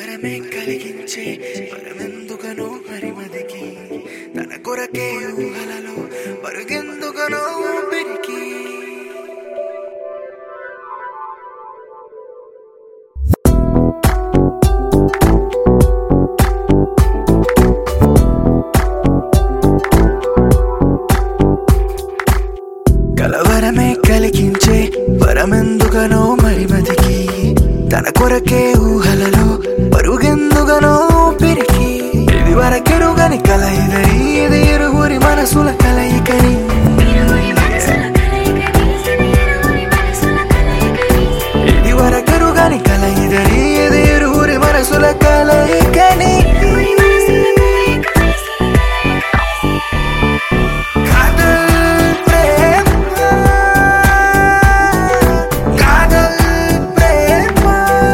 కలవరమే కలిగించే పరమెందుకనో హరిమదికి తన కొరకే ఊహలలో పరుగెందుకనో ఊపిరికి కలవరమే కలిగించే పరమెందుకనో మరిమదికి తన కొరకే ఊహలలో పరుగెందుగనో పెరిగి ఇది వరకెరుగని కల ఇదని ఇది ఇరుగురి మనసుల కలయికని ఇరువురి మనసుల కలయికని ఇది ఇరువురి మనసుల కలయికని ఇది వరకెరుగని కల ఇదని ఇది ఇరుగురి మనసుల కలయికని ఇరువురి మనసుల కలయికని కాదల్ ప్రేమ కాదల్ ప్రేమ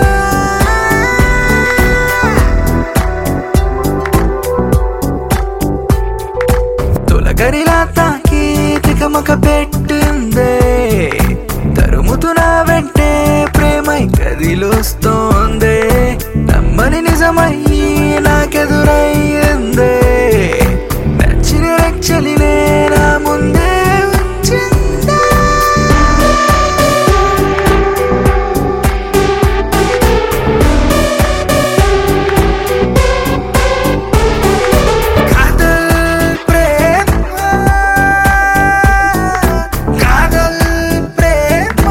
తొలగరిలా తాకి తికమక పెట్టిందే తరుముతున్న వెంటే ప్రేమై కదిలొస్తోందే నమ్మని నిజమయ్యి నాకెదురయ్యిందే నచ్చిన రక్షలినే నా ముందే ఉంచిందే కాదల్ ప్రేమ కాదల్ ప్రేమ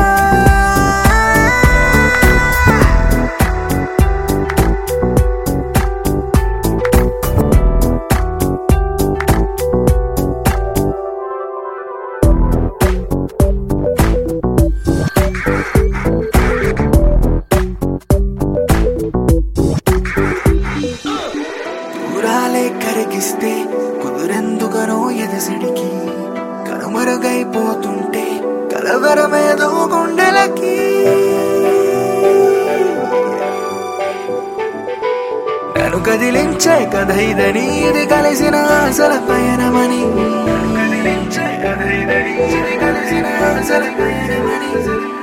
దూరాలే కరిగిస్తే కుదురెందుకనో ఎదసడికి కనుమరుగైపోతుంటే కలవరమేదో గుండెలకి నన్ను కదిలించే కథ ఇదని ఇది కలిసిన ఆశల పయనమని నన్ను కదిలించే కథ ఇదని ఇది కలిసిన ఆశల పయనమని